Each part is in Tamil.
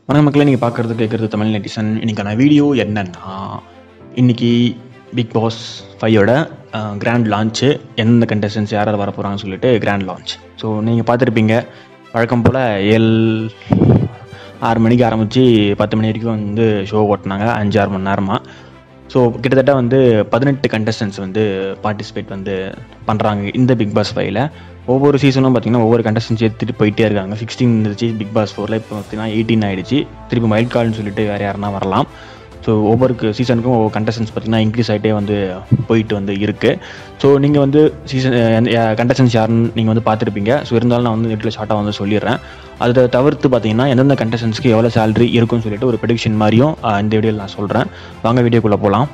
வணக்கம் மக்களே நீங்கள் பார்க்குறது கேட்குறது தமிழ் நெட்டிசன் இன்றைக்கான வீடியோ என்னன்னா இன்னைக்கு பிக் பாஸ் ஃபைவோட கிராண்ட் லான்ச்சு எந்தெந்த கண்டஸ்டன்ஸ் யார் யார் வர போகிறாங்கன்னு சொல்லிட்டு கிராண்ட் லான்ச் ஸோ நீங்கள் பார்த்துருப்பீங்க வழக்கம் போல் ஏழு ஆறு மணிக்கு ஆரம்பித்து பத்து மணி வரைக்கும் வந்து ஷோ ஓட்டினாங்க அஞ்சு ஆறு மணி நேரமாக ஸோ கிட்டத்தட்ட வந்து பதினெட்டு கண்டஸ்டன்ஸ் வந்து பார்ட்டிசிபேட் வந்து பண்ணுறாங்க இந்த பிக் பாஸ் ஃபைவ்ல ஒவ்வொரு சீசனும் பார்த்தீங்கன்னா ஒவ்வொரு கண்டஸ்டன்ஸ் எடுத்துகிட்டு போயிட்டே இருக்காங்க சிக்ஸ்டீன் இருந்துச்சு பிக் பாஸ் ஃபோரில் இப்போ பார்த்தீங்கன்னா எயிட்டீன் ஆயிடுச்சு திருப்பி மைல்ட் கார்டுன்னு சொல்லிட்டு வேறு யாருன்னா வரலாம் ஸோ ஒவ்வொரு சீசனுக்கும் ஒவ்வொரு கண்டஸ்டன்ஸ் பார்த்தீங்கன்னா இன்க்ரீஸ் ஆகிட்டே வந்து போயிட்டு வந்து இருக்குது ஸோ நீங்கள் வந்து சீசன் கண்டஸ்டன்ஸ் யாருன்னு நீங்கள் வந்து பார்த்துருப்பீங்க ஸோ இருந்தாலும் நான் வந்து நெட்டில் ஷார்ட்டாக வந்து சொல்லிடுறேன் அதை தவிர்த்து பார்த்தீங்கன்னா எந்தெந்த கண்டஸ்டன்ஸ்க்கு எவ்வளோ சேலரி இருக்குன்னு சொல்லிட்டு ஒரு ப்ரெடிக்ஷன் மாதிரியும் ஆஹ், இந்த வீடியோவில் நான் சொல்கிறேன் வாங்க வீடியோக்குள்ளே போகலாம்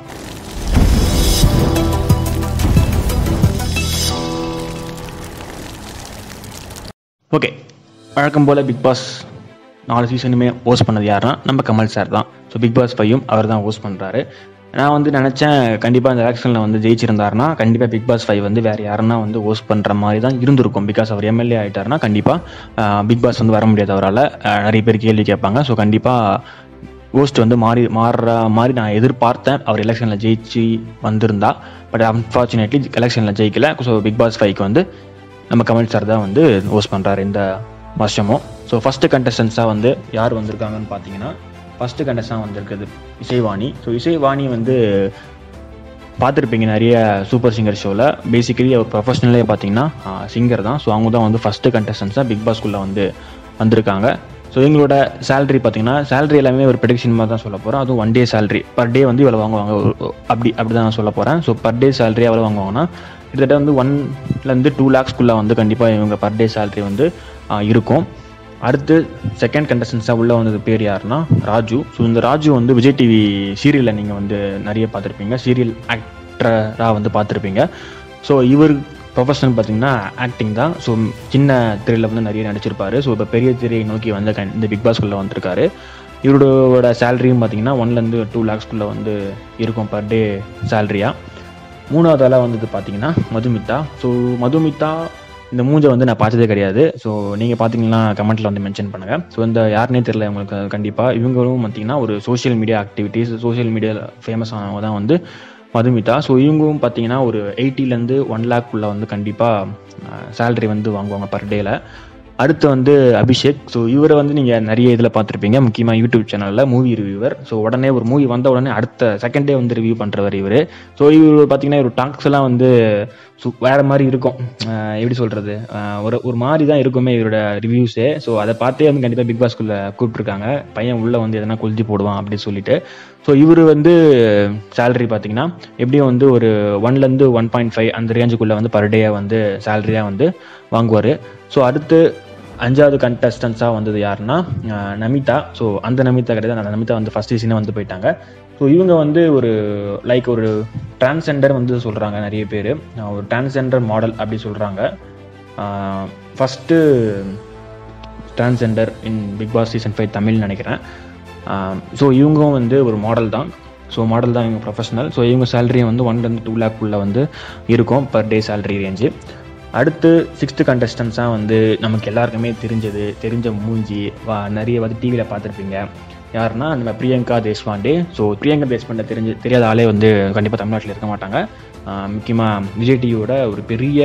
ஓகே வழக்கம் போல் பிக் பாஸ் நாலு சீசனுமே ஹோஸ்ட் பண்ணது யாருன்னா நம்ம கமல் சார் தான் ஸோ பிக் பாஸ் ஃபையும் அவர் தான் ஹோஸ்ட் பண்ணுறாரு நான் வந்து நினச்சேன் கண்டிப்பாக இந்த எலெக்ஷனில் வந்து ஜெயிச்சிருந்தாருன்னா கண்டிப்பாக பிக் பாஸ் ஃபைவ் வந்து வேறு யாருன்னா வந்து ஹோஸ்ட் பண்ணுற மாதிரி தான் இருந்திருக்கும் பிகாஸ் அவர் எம்எல்ஏ ஆகிட்டாருன்னா கண்டிப்பாக பிக் பாஸ் வந்து வர முடியாது அவரால் அஹ், நிறைய பேர் கேள்வி கேட்பாங்க ஸோ கண்டிப்பாக ஹோஸ்ட் வந்து மாறி மாறுற மாதிரி நான் எதிர்பார்த்தேன் அவர் எலெக்ஷனில் ஜெயிச்சு வந்திருந்தா பட் அன்ஃபார்ச்சுனேட்லி எலெக்ஷனில் ஜெயிக்கல ஸோ பிக் பாஸ் ஃபைவ்க்கு வந்து நம்ம கமல் சார் தான் வந்து ஹோஸ்ட் பண்ணுறாரு இந்த வருஷமும் ஸோ ஃபஸ்ட்டு கண்டஸ்டன்ஸாக வந்து யார் வந்திருக்காங்கன்னு பார்த்தீங்கன்னா ஃபஸ்ட்டு கண்டஸ்டாக வந்திருக்குது இசைவாணி ஸோ இசைவாணி வந்து பார்த்துருப்பீங்க நிறைய சூப்பர் சிங்கர் ஷோவில் பேசிக்கலி அவர் ப்ரொஃபஷனலே பார்த்தீங்கன்னா சிங்கர் தான் ஸோ அவங்க தான் வந்து ஃபஸ்ட்டு கண்டஸ்டன்ஸாக பிக் பாஸ்குள்ளே வந்து வந்திருக்காங்க ஸோ எங்களோட சேலரி பார்த்தீங்கன்னா சேலரி எல்லாமே ஒரு ப்ரெடிக்ஷன் மாதிரி தான் சொல்ல போகிறோம் அதுவும் one day salary per day வந்து இவ்வளோ வாங்குவாங்க ஒரு- அப்படி அப்படி தான் நான் சொல்ல போகிறேன் ஸோ பர் டே சேலரி எவ்வளோ வாங்குவாங்கன்னா கிட்டத்தட்ட வந்து ஒன்லேருந்து டூ லேக்ஸ்க்குள்ளே வந்து கண்டிப்பாக இவங்க பர் டே சேலரி வந்து ஆ, இருக்கும் அடுத்து செகண்ட் கண்டஸ்டன்ஸாக உள்ளே வந்தது பேர் யாருன்னா ராஜு ஸோ இந்த ராஜு வந்து விஜய் டிவி சீரியலில் நீங்கள் வந்து நிறைய பார்த்துருப்பீங்க சீரியல் ஆக்டராக வந்து பார்த்துருப்பீங்க ஸோ இவர் ப்ரொஃபஷனல் பார்த்தீங்கன்னா ஆக்டிங் தான் ஸோ சின்ன திரையில் வந்து நிறைய நடிச்சிருப்பாரு ஸோ இப்போ பெரிய திரையை நோக்கி வந்து கண்- இந்த பிக் பாஸ்குள்ளே வந்திருக்காரு இவரோட சேலரியும் பார்த்தீங்கன்னா ஒன்லேருந்து டூ லேக்ஸ்க்குள்ளே வந்து இருக்கும் பர் டே சேலரியாக மூணாவது ஆளாக வந்தது பார்த்தீங்கன்னா மதுமிதா ஸோ மதுமிதா இந்த மூஞ்சை வந்து நான் பார்த்ததே கிடையாது ஸோ நீங்கள் பார்த்தீங்கன்னா கமெண்ட்டில் வந்து மென்ஷன் பண்ணுங்கள் ஸோ இந்த யாருனே தெரியல உங்களுக்கு கண்டிப்பாக இவங்களும் பார்த்தீங்கன்னா ஒரு சோஷியல் மீடியா ஆக்டிவிட்டீஸ் சோஷியல் மீடியாவில் ஃபேமஸ் ஆனவங்க தான் வந்து மதுமிதா ஸோ இவங்களும் பார்த்தீங்கன்னா ஒரு எயிட்டிலேருந்து ஒன் லேக்குள்ளே வந்து கண்டிப்பாக சேலரி வந்து வாங்குவாங்க பர் டேல அடுத்து வந்து அபிஷேக் ஸோ இவரை வந்து நீங்கள் நிறைய இதில் பார்த்துருப்பீங்க முக்கியமாக யூடியூப் சேனலில் மூவி ரிவ்யூவர் ஸோ உடனே ஒரு மூவி வந்த உடனே அடுத்த செகண்ட் டே வந்து ரிவ்யூ பண்ணுறவர் இவர் ஸோ இவர் பார்த்தீங்கன்னா இவர் டாக்ஸ் எல்லாம் வந்து சு வேறு மாதிரி இருக்கும் அஹ் எப்படி சொல்கிறது ஒரு ஒரு மாதிரி தான் இருக்குமே இவரோட ரிவ்யூஸே ஸோ அதை பார்த்தே வந்து கண்டிப்பாக பிக் பாஸ்குள்ளே கூப்பிட்ருக்காங்க பையன் உள்ளே வந்து எதனா கொளுத்தி போடுவான் அப்படின்னு சொல்லிட்டு ஸோ இவர் வந்து சேலரி பார்த்தீங்கன்னா எப்படியும் வந்து ஒரு ஒன்லேருந்து ஒன் பாயிண்ட் ஃபைவ் அந்த ரேஞ்சுக்குள்ளே வந்து பர் டேயாக வந்து சேலரியாக வந்து வாங்குவார் ஸோ அடுத்து அஞ்சாவது கண்டஸ்டன்ஸாக வந்தது யாருன்னா அஹ் நமிதா ஸோ அந்த நமிதா கிடையாது அந்த நமிதா வந்து ஃபஸ்ட் சீசனே வந்து போயிட்டாங்க ஸோ இவங்க வந்து ஒரு லைக் ஒரு டிரான்ஸ்ஜெண்டர் வந்து சொல்கிறாங்க நிறைய பேர் ஒரு டிரான்ஸ்ஜெண்டர் மாடல் அப்படி சொல்கிறாங்க first transgender in big boss season five Tamil நினைக்கிறேன் ஸோ இவங்களும் வந்து ஒரு மாடல் தான் ஸோ மாடல் தான் இவங்க ப்ரொஃபஷனல் ஸோ இவங்க சேலரியும் வந்து ஒன்லேருந்து டூ லேக்குள்ளே வந்து இருக்கும் பர் டே சேலரி ரேஞ்சு அடுத்து சிக்ஸ்த்து கண்டஸ்டன்ஸாக வந்து நமக்கு எல்லாருக்குமே தெரிஞ்சது தெரிஞ்ச மூஞ்சி வா நிறைய வந்து டிவியில் பார்த்துருப்பீங்க யாருன்னா நம்ம பிரியங்கா தேஷ்பாண்டே ஸோ பிரியங்கா தேஷ்பாண்டே தெரிஞ்சு தெரியாத ஆளே வந்து கண்டிப்பாக தமிழ்நாட்டில் இருக்க மாட்டாங்க முக்கியமாக விஜய் டிவியோட ஒரு பெரிய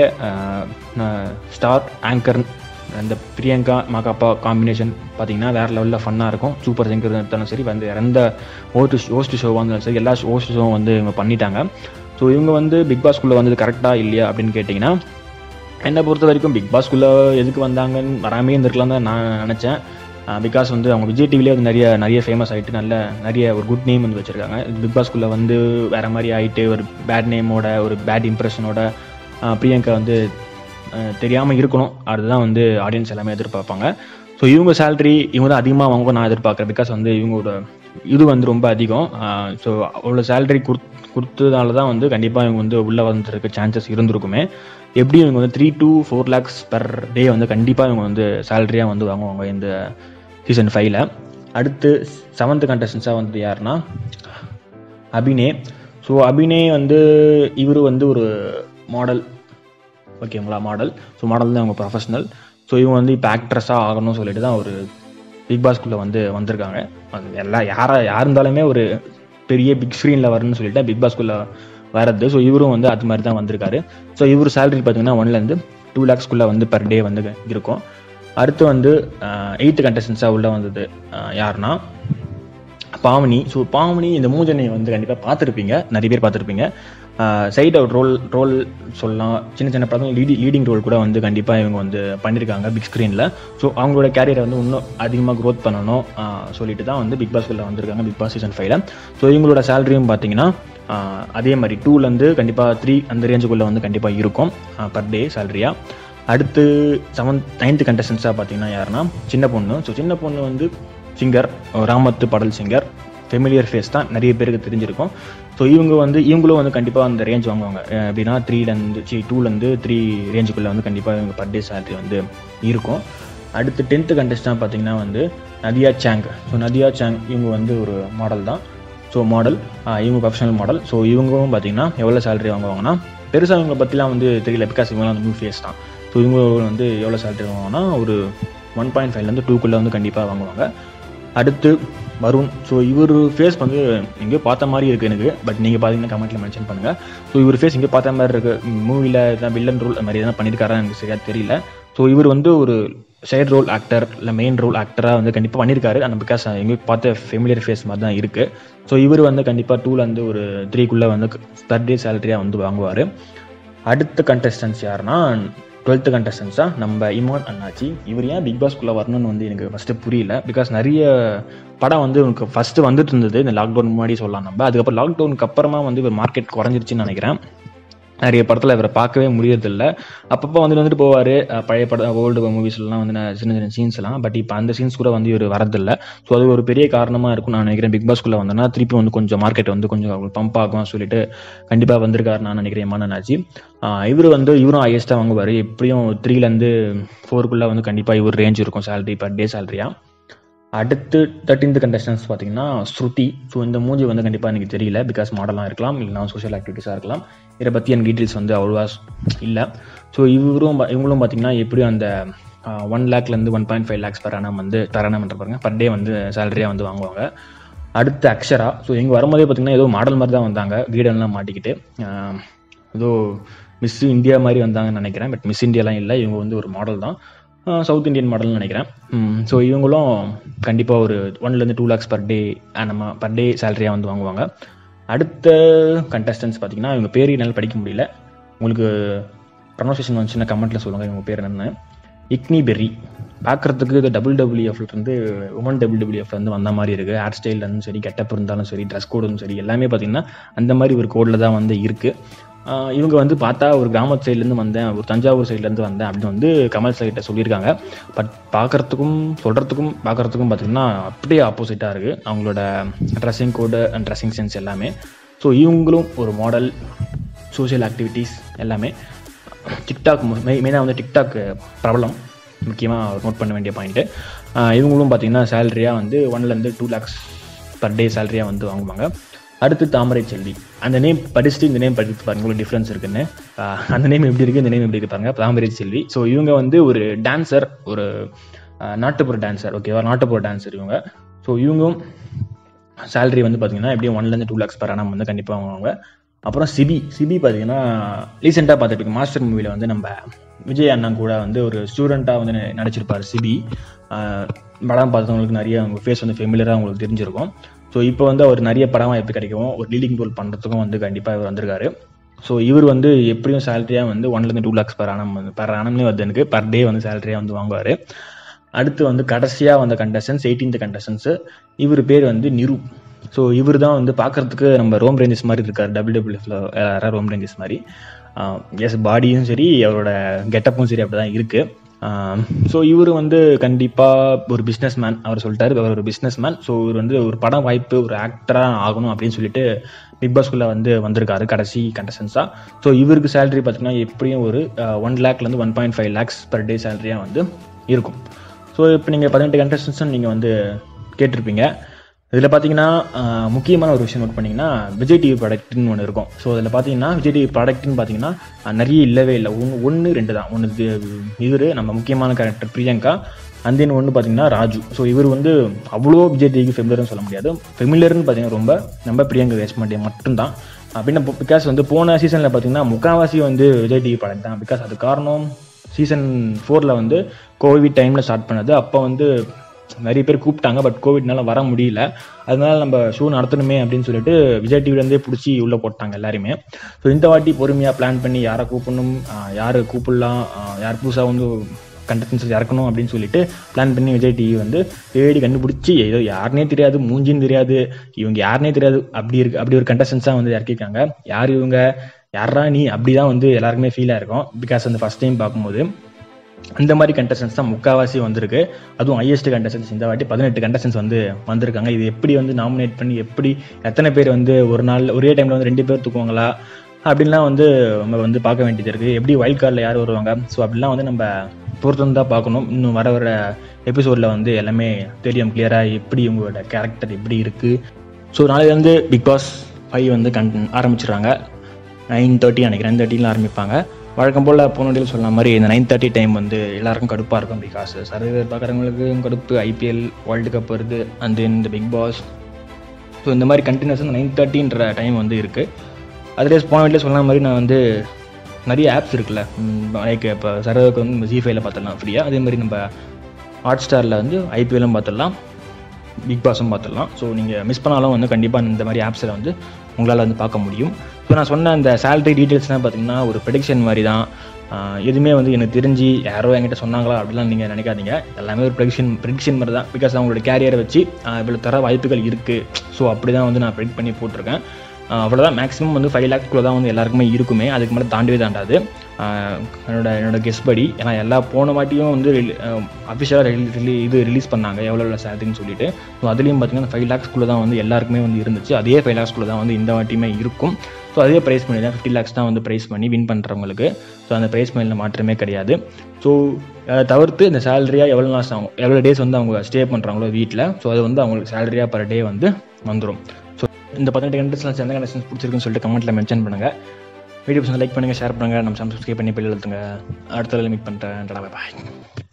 ஸ்டார் ஆங்கர் அந்த பிரியங்கா மகாப்பா காம்பினேஷன் பார்த்தீங்கன்னா வேறு லெவலில் ஃபன்னாக இருக்கும் சூப்பர் சிங்கர் இருந்தாலும் சரி வந்து எந்த ஹோஸ்ட் ஹோஸ்ட் ஷோவாக இருந்தாலும் சரி எல்லா ஹோஸ்ட் ஷோவும் வந்து இவங்க பண்ணிட்டாங்க ஸோ இவங்க வந்து பிக் பாஸ்குள்ளே வந்தது கரெக்டாக இல்லையா அப்படின்னு கேட்டிங்கன்னா என்னை பொறுத்த வரைக்கும் பிக் பாஸ்குள்ளே எதுக்கு வந்தாங்கன்னு வராமே இருந்திருக்கலாம் தான் நான் நினச்சேன் பிகாஸ் வந்து அவங்க விஜய் டிவிலே வந்து நிறைய நிறைய ஃபேமஸ் ஆகிட்டு நல்ல நிறைய ஒரு குட் நேம் வந்து வச்சுருக்காங்க பிக் பாஸ்குள்ளே வந்து வேறு மாதிரி ஆகிட்டு ஒரு பேட் நேமோட ஒரு பேட் இம்ப்ரெஷனோட பிரியங்கா வந்து தெரியாமல் இருக்கணும் அதுதான் வந்து ஆடியன்ஸ் எல்லாமே எதிர்பார்ப்பாங்க ஸோ இவங்க சேலரி இவங்க தான் அதிகமாக வாங்க நான் எதிர்பார்க்குறேன் பிகாஸ் வந்து இவங்களோட இது வந்து ரொம்ப அதிகம் ஸோ அவ்வளோ சேலரி குடுத் கொடுத்ததால தான் வந்து கண்டிப்பாக இவங்க வந்து உள்ளே வந்துருக்க சான்சஸ் இருந்திருக்குமே எப்படியும் இவங்க வந்து three to four lakhs per day வந்து கண்டிப்பாக இவங்க வந்து சேலரியாக வந்து வாங்குவாங்க இந்த சீசன் ஃபைவ்ல அடுத்து செவன்த் கண்டஸ்டன்ஸாக வந்து யாருன்னா அபினே ஸோ அபினே வந்து இவர் வந்து ஒரு மாடல் ஓகேங்களா மாடல் ஸோ மாடல் தான் அவங்க ப்ரொஃபஷனல் ஸோ இவங்க வந்து இப்போ ஆக்ட்ரஸாக ஆகணும்னு சொல்லிட்டு தான் ஒரு பிக் பாஸ்க்குள்ளே வந்து வந்திருக்காங்க அது எல்லா யாராக யார் இருந்தாலுமே ஒரு பெரிய பிக் ஸ்க்ரீனில் வரணும்னு சொல்லிட்டு பிக் பாஸ்க்குள்ளே வரது ஸோ இவரும் வந்து அது மாதிரி தான் வந்திருக்காரு ஸோ இவர் சேலரி பார்த்தீங்கன்னா ஒன்லேருந்து டூ லேக்ஸ்க்குள்ளே வந்து பர் டே வந்து இருக்கும் அடுத்து வந்து எயித்து கண்டஸ்டன்ஸாக உள்ளே வந்தது அஹ், யாருன்னா பாவனி ஸோ பாவனி இந்த மூஞ்சனை வந்து கண்டிப்பாக பார்த்துருப்பீங்க நிறைய பேர் பார்த்துருப்பீங்க சைட் அவுட் ரோல் ரோல் சொல்லலாம் சின்ன சின்ன படங்கள் லீடி லீடிங் ரோல் கூட வந்து கண்டிப்பாக இவங்க வந்து பண்ணியிருக்காங்க பிக் ஸ்க்ரீனில் ஸோ அவங்களோட கேரியரை வந்து இன்னும் அதிகமாக க்ரோத் பண்ணணும் ஆஹ் சொல்லிட்டு தான் வந்து பிக் பாஸ்குள்ளே வந்திருக்காங்க பிக் பாஸ் சீசன் ஃபைவ்ல ஸோ இவங்களோட சேலரியும் பார்த்தீங்கன்னா ஆஹ் அதே மாதிரி டூலேருந்து கண்டிப்பாக த்ரீ அந்த ரேஞ்சுக்குள்ளே வந்து கண்டிப்பாக இருக்கும் பர் டே சேலரியாக அடுத்து செவன்த் நைன்த்து கண்டஸ்டன்ஸாக பார்த்தீங்கன்னா யாருன்னா சின்ன பொண்ணு ஸோ சின்ன பொண்ணு வந்து சிங்கர் ராமத்து பாடல் சிங்கர் ஃபெமிலியர் ஃபேஸ் தான் நிறைய பேருக்கு தெரிஞ்சிருக்கும் ஸோ இவங்க வந்து இவங்களும் வந்து கண்டிப்பாக அந்த ரேஞ்ச் வாங்குவாங்க அஹ் எப்படின்னா த்ரீலேருந்து சி டூலேருந்து த்ரீ ரேஞ்சுக்குள்ளே வந்து கண்டிப்பாக இவங்க பர் டே சேலரி வந்து இருக்கும் அடுத்து டென்த்து கண்டஸ்டாக பார்த்தீங்கன்னா வந்து Nadia Chang so Nadia Chang இவங்க வந்து ஒரு மாடல் தான் ஸோ மாடல் இவங்க ப்ரொஃபஷனல் மாடல் ஸோ இவங்களும் பார்த்தீங்கன்னா எவ்வளோ சேலரி வாங்குவாங்கன்னா பெருசாக இவங்களை பற்றிலாம் வந்து தெரியல பிகாஸ் இவங்கலாம் வந்து நியூ ஃபேஸ் தான் ஸோ இவங்க வந்து எவ்வளோ சேலரி வாங்குவாங்கன்னா ஒரு ஒன் பாயிண்ட் ஃபைவ்லேருந்து டூக்குள்ளே வந்து கண்டிப்பாக வாங்குவாங்க அடுத்து வருண் ஸோ இவர் ஃபேஸ் வந்து எங்கேயோ பார்த்த மாதிரி இருக்குது எனக்கு பட் நீங்கள் பார்த்தீங்கன்னா கமெண்ட்டில் மென்ஷன் பண்ணுங்கள் ஸோ இவர் ஃபேஸ் எங்கேயோ பார்த்த மாதிரி இருக்குது மூவியில் எதாவது வில்லன் ரோல் அது மாதிரி எதனா பண்ணியிருக்காரா எனக்கு சரியாக தெரியல ஸோ இவர் வந்து ஒரு சைடு ரோல் ஆக்டர் இல்லை மெயின் ரோல் ஆக்டராக வந்து கண்டிப்பாக பண்ணியிருக்காரு அந்த பிகாஸ் எங்கேயும் பார்த்த ஃபெமிலியர் ஃபேஸ் மாதிரி தான் இருக்குது ஸோ இவர் வந்து கண்டிப்பாக டூலேருந்து ஒரு த்ரீக்குள்ளே வந்து பர் டே சேலரியாக வந்து வாங்குவார் அடுத்த கண்டஸ்டன்ஸ் யாருன்னா டுவெல்த்து கண்டஸ்டன்ஸாக நம்ம இமான் அண்ணாச்சி இவர் ஏன் பிக் பாஸ்க்குள்ளே வரணும்னு வந்து எனக்கு ஃபஸ்ட்டு புரியல பிகாஸ் நிறைய படம் வந்து உனக்கு ஃபஸ்ட்டு வந்துட்டு இருந்தது இந்த லாக்டவுன் முன்னாடி சொல்லலாம் நம்ம அதுக்கப்புறம் லாக்டவுனுக்கு அப்புறமா வந்து இவர் மார்க்கெட் குறைஞ்சிருச்சுன்னு நினைக்கிறேன் நிறைய படத்தில் இவரை பார்க்கவே முடியறதில்ல அப்பப்போ வந்துட்டு வந்துட்டு போவார் பழைய படம் ஓல்டு மூவிஸ்லாம் வந்து நான் சின்ன சின்ன சீன்ஸ் எல்லாம் பட் இப்போ அந்த சீன்ஸ் கூட வந்து இவர் வரதில்லை ஸோ அது ஒரு பெரிய காரணமாக இருக்கும் நான் நினைக்கிறேன் பிக் பாஸ்க்குள்ளே வந்தேன்னா திருப்பி வந்து கொஞ்சம் மார்க்கெட் வந்து கொஞ்சம் பம்ப் ஆகும் சொல்லிட்டு கண்டிப்பாக வந்திருக்காரு நான் நினைக்கிறேன் மானனாச்சி இவர் வந்து இவரும் ஹையஸ்ட்டாக வாங்குவார் எப்படியும் த்ரீலேருந்து ஃபோருக்குள்ளே வந்து கண்டிப்பாக இவர் ரேஞ்ச் இருக்கும் சேலரி பர் டே சேலரியாக அடுத்து தேர்ட்டீன்த் கண்டஸ்டன்ஸ் பார்த்தீங்கன்னா ஸ்ருதி ஸோ இந்த மூஞ்சி வந்து கண்டிப்பாக எனக்கு தெரியல பிகாஸ் மாடலாக இருக்கலாம் இல்லைனா சோஷியல் ஆக்டிவிட்டீஸாக இருக்கலாம் இதை பற்றி எனக்கு டீட்டெயில்ஸ் வந்து அவ்வளோவா இல்லை ஸோ இவரும் பா- இவங்களும் பார்த்தீங்கன்னா எப்படியும் அந்த ஒன் லேக்லேருந்து one point five lakhs per annum வந்து per annum என்ற பாருங்க பர் டே வந்து சேலரியாக வந்து வாங்குவாங்க அடுத்து அக்ஷரா ஸோ இங்கே வரும்போதே பார்த்தீங்கன்னா ஏதோ மாடல் மாதிரி தான் வந்தாங்க கீடன்லாம் மாட்டிக்கிட்டு ஆஹ் ஏதோ மிஸ் இந்தியா மாதிரி வந்தாங்கன்னு நினைக்கிறேன் பட் மிஸ் இந்தியாலாம் இல்லை இவங்க வந்து ஒரு மாடல் தான் சவுத் இந்தியன் மாடல்னு நினைக்கிறேன் ஸோ இவங்களும் கண்டிப்பாக ஒரு ஒன்லேருந்து டூ லேக்ஸ் பர் டே நம்ம பர் டே சேலரியாக வந்து வாங்குவாங்க அடுத்த கண்டஸ்டன்ஸ் பார்த்தீங்கன்னா இவங்க பேர் என்னால் படிக்க முடியல உங்களுக்கு ப்ரொனன்சியேஷன் வந்துச்சுன்னா கமெண்ட்டில் சொல்லுங்கள் இவங்க பேர் என்னன்னு இக்னி பெர்ரி பார்க்குறதுக்கு இது டபுள் டபிள்யூஎஃப்லேருந்து உமன் டபிள்யூடபிள்யூஎஃப்ல இருந்து வந்த மாதிரி இருக்குது ஹேர் ஸ்டைல்லேருந்து சரி கெட்டப் இருந்தாலும் சரி ட்ரெஸ் கோடும் சரி எல்லாமே பார்த்தீங்கன்னா அந்த மாதிரி ஒரு கோடில் தான் வந்து இருக்குது ஆஹ் இவங்க வந்து பார்த்தா ஒரு கிராமத்து சைட்லேருந்து வந்தேன் ஒரு தஞ்சாவூர் சைட்லேருந்து வந்தேன் அப்படின்னு வந்து கமல் சைட்ட சொல்லியிருக்காங்க பட் பார்க்குறதுக்கும் சொல்கிறதுக்கும் பார்க்குறதுக்கும் பார்த்தீங்கன்னா அப்படியே ஆப்போசிட்டாக இருக்குது அவங்களோட dressing code and dressing sense எல்லாமே ஸோ இவங்களும் ஒரு மாடல் சோஷியல் ஆக்டிவிட்டீஸ் எல்லாமே டிக்டாக் மெயினாக வந்து டிக்டாக் பிரபலம் முக்கியமாக நோட் பண்ண வேண்டிய பாயிண்ட்டு இவங்களும் பார்த்தீங்கன்னா சேலரியாக வந்து ஒன்லேருந்து டூ லேக்ஸ் பர் டே சேலரியாக வந்து வாங்குவாங்க அடுத்து தாமரை செல்வி அந்த நேம் படிச்சுட்டு இந்த நேம் படித்து பாருங்க உங்களுக்கு டிஃப்ரென்ஸ் இருக்குன்னு ஆஹ் அந்த நேம் எப்படி இருக்குது இந்த நேம் எப்படி இருக்கு பாருங்க தாமரை செல்வி ஸோ இவங்க வந்து ஒரு டான்சர் ஒரு ஆஹ் நாட்டுப்புற டான்சர் ஓகேவா நாட்டுப்புற டான்சர் இவங்க ஸோ இவங்களும் சேலரி வந்து பார்த்தீங்கன்னா எப்படியும் ஒன்லேருந்து டூ லேக்ஸ் per annum வந்து கண்டிப்பாக வாங்குவாங்க அப்புறம் சிபி சிபி பார்த்தீங்கன்னா ரீசெண்டாக பார்த்துட்டு மாஸ்டர் மூவியில் வந்து நம்ம விஜய் அண்ணா கூட வந்து ஒரு ஸ்டூடெண்ட்டாக வந்து ந- நடிச்சிருப்பார் சிபி ஆஹ் படம் பார்த்தவங்களுக்கு நிறைய அவங்க ஃபேஸ் வந்து ஃபெமிலியராக உங்களுக்கு தெரிஞ்சிருக்கும் ஸோ இப்போ வந்து அவர் நிறைய படம் வாய்ப்பு கிடைக்கும் ஒரு லீடிங் ரோல் பண்ணுறதுக்கும் வந்து கண்டிப்பாக இவர் வந்திருக்காரு ஸோ இவர் வந்து எப்படியும் சேலரியாக வந்து ஒன்லேருந்து டூ லேக்ஸ் per annum வந்து per annumனே வருது எனக்கு பர் டே வந்து சேலரியாக வந்து வாங்குவார் அடுத்து வந்து கடைசியாக வந்த கண்டஸ்டன்ஸ் எயிட்டீன்த் கண்டஸ்டன்ஸு இவர் பேர் வந்து நிரு ஸோ இவர் தான் வந்து பார்க்கறதுக்கு நம்ம ரோம் ரேஞ்சஸ் மாதிரி இருக்கார் டபிள்யூடபிள்யூஎஃப்ல யாராவது ரோம் ரேஞ்சஸ் மாதிரி எஸ் பாடியும் சரி அவரோட கெட்டப்பும் சரி அப்படி தான் இருக்குது ஸோ இவர் வந்து கண்டிப்பாக ஒரு பிஸ்னஸ் மேன் அவர் சொல்லிட்டாரு அவர் ஒரு பிஸ்னஸ் மேன் ஸோ இவர் வந்து ஒரு படம் வாய்ப்பு ஒரு ஆக்டராக ஆகணும் அப்படின்னு சொல்லிட்டு பிக் பாஸ்குள்ளே வந்து வந்திருக்காரு கடைசி கண்டஸ்டன்ஸாக ஸோ இவருக்கு சேலரி பார்த்தீங்கன்னா எப்படியும் ஒரு ஒன் லேக்லேருந்து one point five lakhs per day சேலரியாக வந்து இருக்கும் ஸோ இப்போ நீங்கள் பதினெட்டு கண்டஸ்டன்ஸும் நீங்கள் வந்து கேட்டிருப்பீங்க இதில் பார்த்தீங்கன்னா ஆஹ், முக்கியமான ஒரு விஷயம் நோட் பண்ணிங்கன்னா விஜய் டிவி ப்ராடக்ட்னு ஒன்று இருக்கும் ஸோ அதில் பார்த்தீங்கன்னா விஜய் டிவி ப்ராடக்ட்னு பார்த்தீங்கன்னா ஆஹ், நிறைய இல்லவே இல்லை ஒன்று ஒன்று ரெண்டு தான் ஒன்று இவர் நம்ம முக்கியமான கேரக்டர் பிரியங்கா அண்ட் தென் ஒன்று பார்த்தீங்கன்னா ராஜு ஸோ இவர் வந்து அவ்வளோ விஜய் டிவிக்கு ஃபெமிலர்னு சொல்ல முடியாது ஃபெமிலர்னு பார்த்தீங்கன்னா ரொம்ப நம்ம பிரியங்கா தேஷ்பாண்டே மட்டும்தான் அப்படின்னு பிகாஸ் வந்து போன சீசனில் பார்த்தீங்கன்னா முக்கால்வாசி வந்து விஜய் டிவி ப்ராடக்ட் தான் பிகாஸ் அது காரணம் சீசன் ஃபோரில் வந்து கோவிட் டைமில் ஸ்டார்ட் பண்ணது அப்போ வந்து நிறைய பேர் கூப்பிட்டாங்க பட் கோவிட்னால வர முடியல அதனால நம்ம ஷோ நடத்தணுமே அப்படின்னு சொல்லிட்டு விஜய் டிவிலேருந்தே பிடிச்சி உள்ளே போட்டாங்க எல்லாருமே ஸோ இந்த வாட்டி பொறுமையாக பிளான் பண்ணி யாரை கூப்பிடணும் ஆஹ் யாரை கூப்பிடலாம் ஆஹ் யார் புதுசாக வந்து கண்டஸ்டன்ஸ் இறக்கணும் அப்படின்னு சொல்லிட்டு பிளான் பண்ணி விஜய் டிவி வந்து தேடி கண்டுபிடிச்சி ஏதோ யாருனே தெரியாது மூஞ்சின்னு தெரியாது இவங்க யாருனே தெரியாது அப்படி இருக்கு அப்படி ஒரு கண்டஸ்டன்ஸாக வந்து இறக்கிருக்காங்க யார் இவங்க யாரா நீ அப்படி தான் வந்து எல்லாருக்குமே ஃபீல் ஆயிருக்கும் பிகாஸ் அந்த ஃபர்ஸ்ட் டைம் பார்க்கும்போது அந்த மாதிரி கண்டஸ்டன்ஸ் தான் முக்காவாசி வந்திருக்கு அதுவும் ஹையஸ்ட் கண்டஸ்டன்ஸ் இந்த வாட்டி பதினெட்டு கண்டஸ்டன்ஸ் வந்து வந்திருக்காங்க இது எப்படி வந்து நாமினேட் பண்ணி எப்படி எத்தனை பேர் வந்து ஒரு நாள் ஒரே டைமில் வந்து ரெண்டு பேர் தூக்குவாங்களா அப்படின்லாம் வந்து நம்ம வந்து பார்க்க வேண்டியது இருக்குது எப்படி வைல்ட் கார்டில் யார் வருவாங்க ஸோ அப்படிலாம் வந்து நம்ம பொறுத்து தான் பார்க்கணும் இன்னும் வர வர எபிசோடில் வந்து எல்லாமே தெரியும் கிளியராக எப்படி உங்களோட கேரக்டர் எப்படி இருக்குது ஸோ நாளையிலேருந்து பிக் பாஸ் ஃபைவ் வந்து கண் ஆரம்பிச்சிடுறாங்க நைன் தேர்ட்டி நினைக்கிறேன் நைன் தேர்ட்டியில் ஆரம்பிப்பாங்க வழக்கம் போல் போனடியில் சொன்ன மாதிரி இந்த நைன் தேர்ட்டி டைம் வந்து எல்லாருக்கும் கடுப்பாக இருக்கும் பிகாஸ் சர்வே பார்க்குறவங்களுக்கு கடுப்பு ஐபிஎல் வேர்ல்டு கப் வருது அண்ட் தென் இந்த பிக் பாஸ் ஸோ இந்த மாதிரி கண்டினியூஸாக நைன் தேர்ட்டின்ற டைம் வந்து இருக்குது அதிலே போன வீட்டில் சொன்ன மாதிரி நான் வந்து நிறைய ஆப்ஸ் இருக்குல்ல லைக் இப்போ சர்வருக்கு வந்து ஜி ஃபைவ்ல பார்த்துடலாம் ஃப்ரீயாக அதே மாதிரி நம்ம ஹாட் ஸ்டாரில் வந்து ஐபிஎல்லும் பார்த்துடலாம் பிக் பாஸும் பார்த்துடலாம் ஸோ நீங்கள் மிஸ் பண்ணாலும் வந்து கண்டிப்பாக இந்த மாதிரி ஆப்ஸில் வந்து உங்களால் வந்து பார்க்க முடியும் ஸோ நான் சொன்ன அந்த சேலரி டீட்டெயில்ஸ்லாம் பார்த்தீங்கன்னா ஒரு ப்ரெடிக்ஷன் மாதிரி தான் ஆஹ் எதுவுமே வந்து எனக்கு தெரிஞ்சு யாரோ என்கிட்ட சொன்னாங்களா அப்படிலாம் நீங்கள் நினைக்காதீங்க எல்லாமே ஒரு ப்ரெடிக்ஷன் ப்ரெடிக்ஷன் மாதிரி தான் பிகாஸ் அவங்களோட கேரியரை வச்சு ஆஹ் இவ்வளோ தர வாய்ப்புகள் இருக்குது ஸோ அப்படி தான் வந்து நான் ப்ரெடிக்ட் பண்ணி போட்டிருக்கேன் ஆஹ் அவ்வளோதான் மேக்ஸிமம் வந்து ஃபைவ் லேக்ஸ்க்குள்ளே தான் வந்து எல்லாருக்குமே இருக்குமே அதுக்கு மேலே தாண்டவே தாண்டாது ஆஹ் என்னோட என்னோட கெஸ் படி ஏன்னா எல்லா போன வாட்டியும் வந்து அஃபிஷியலாக ரிலீ இது ரிலீஸ் பண்ணாங்க எவ்வளோ எவ்வளோ சேலரின்னு சொல்லிட்டு ஸோ அதுலேயும் பார்த்தீங்கன்னா ஃபைவ் லேக்ஸ்க்குள்ளே தான் வந்து எல்லாருக்குமே வந்து இருந்துச்சு அதே ஃபைவ் லேக்ஸ்க்குள்ளே தான் வந்து இந்த வாட்டியுமே இருக்கும் ஸோ அதே ப்ரைஸ் பண்ணி தான் ஃபிஃப்டி லேக்ஸ் தான் வந்து ப்ரைஸ் பண்ணி வின் பண்ணுறவங்களுக்கு ஸோ அந்த ப்ரைஸ் மணியில் மாற்றமே கிடையாது ஸோ அதை தவிர்த்து இந்த சேலரியாக எவ்வளோ நாள் ஆகும் எவ்வளோ டேஸ் வந்து அவங்க ஸ்டே பண்ணுறாங்களோ வீட்டில் ஸோ அது வந்து அவங்களுக்கு சேலரியாக பர் டே வந்து வந்துடும் ஸோ இந்த பதினெட்டு கண்டஸ்டன்ஸ் எந்த கண்டஸ்டன்ஸ் பிடிச்சிருக்குன்னு சொல்லிட்டு கமெண்ட்டில் மென்ஷன் பண்ணுங்கள் வீடியோஸ் லைக் பண்ணுங்கள் ஷேர் பண்ணுங்கள் நம்ம சப்ஸ்கிரைப் பண்ணி பெல் எழுத்துங்க அடுத்த மீட் பண்ணுறேன் பாய்